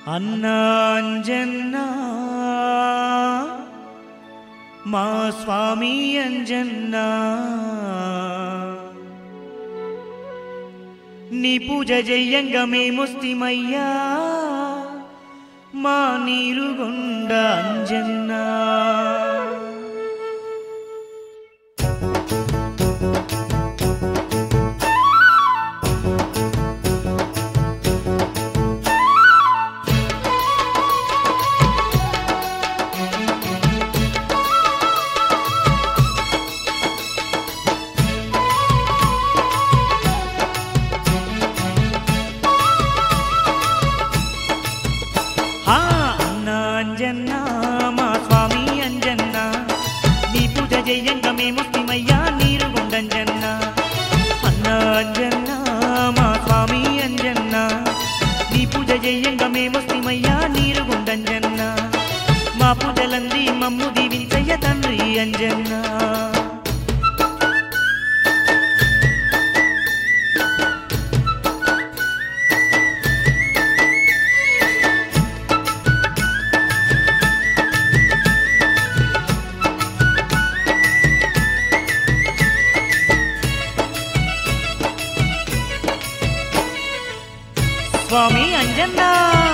అన్నాంజన్నా మా స్వామి అంజన్నా నీ పూజ చెయ్యంగా మేమొస్తిమయ్యా మా నీరుగొండ అంజన్నా హా అన్న అంజన్న మా స్వామి అంజన్న నీ పూజ చెయ్యంగా మేమొస్తిమయ్యా నీరు గుండంజన్న అన్న అంజన్న మా స్వామి అంజన్న నీ పూజ చెయ్యంగా మేమొస్తిమయ్యా నీరు గుండంజన్న మా పూజలంది మమ్ము దీవించయ్య తండ్రి అంజన్న స్వామి అంజన్నా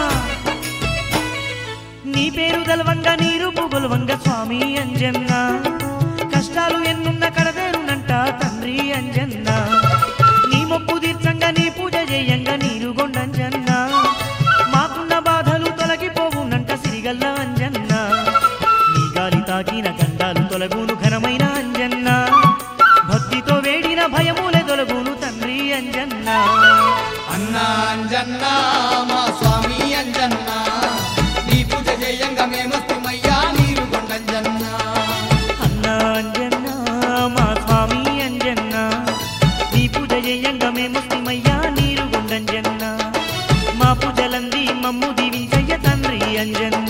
నీ పేరు గలవంగ నీరు పుగొలవంగ స్వామి అంజన్న కష్టాలు ఎన్నున్న కడదేరునంట తండ్రి అంజన్న నీ మొక్కు తీర్చంగా నీ పూజ చేయంగా నీరు గొండంజన్న మాకున్న బాధలు తొలగిపోవునంట సిరిగల్ల అంజన్న నీ గాలి తాకిన గండాలు తొలగును ఘనమైన అంజన్న భక్తితో వేడిన భయములే తొలగును తండ్రి అంజన్న అన్నా అంజన్న మా స్వామి అంజన్న నీ పూజ చేయంగా మేమొస్తిమయ్యా నీరు కొండంజన్న అన్న అంజన్న మా స్వామి అంజన్న నీ పూజ చేయంగా మేమొస్తిమయ్యా నీరు గుండంజన్న మా పూజలంది మమ్ము దీవించయ్య తండ్రి అంజన్న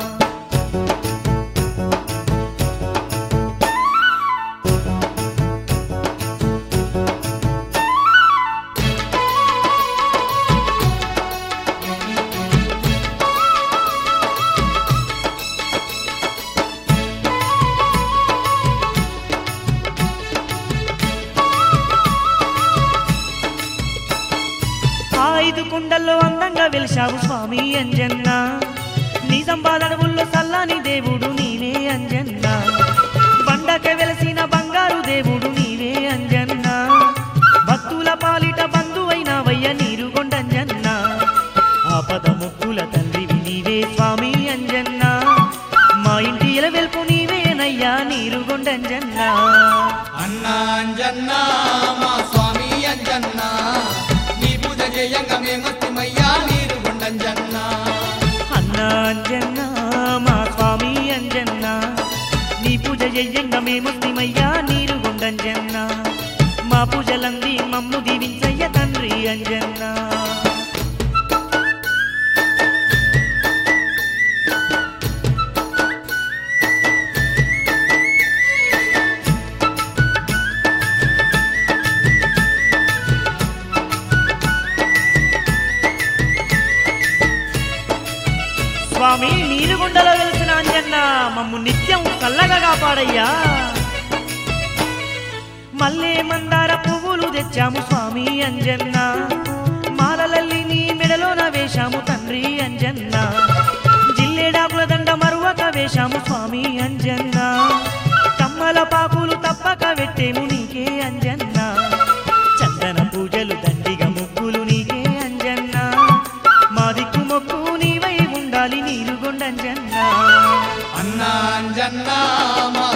ఆ ఐదు కుండల్లో అందంగా వెలిశావు స్వామి అంజన్న నీ సంపాదనవుల్లో సల్లాని దేవుడు నీవే అంజన్న బండక వెలసిన బంగారు దేవుడు నీవే అంజన్న భక్తుల పాలిట బంధువైన వయ్య నీరు కొండంజన్న ఆపద ముక్కుల తండ్రివి నీవే స్వామి అంజన్న మా ఇంటి వెల్పు నీవేనయ్యా నీరు కొండంజన్న అన్నా అంజన్న మా స్వామి అంజన్న నీ పూజ చేయంగా మేమొస్తిమయ్యా నీరు కొండంజన్న అన్న అంజన్న మా స్వామి అంజన్న నీ పూజ చెయ్యంగా మేమొస్తిమయ్యా నీరు గుండంజన్న మా పూజలంది మమ్ము దీవించయ్య తండ్రి అంజన్న స్వామి నీరుగుండలో వెలిసిన అంజన్న మమ్ము నిత్యం చల్లగా కాపాడయ్యా మల్లే మందార పువ్వులు తెచ్చాము స్వామి అంజన్న మాలలల్లి నీ మెడలోన వేశాము తండ్రి అంజన్న జిల్లేడాకుల దండ మరువక వేశాము స్వామి అంజన్న కమ్మల పాకులు తప్పక పెట్టేము నీకే అంజన్న చందన పూజలు దండిగా ముగ్గులు నీకే అంజన్న మా దిక్కు మొక్కు నీవై ఉండాలి నీరు గుండంజన్న అన్నా అంజన్న మా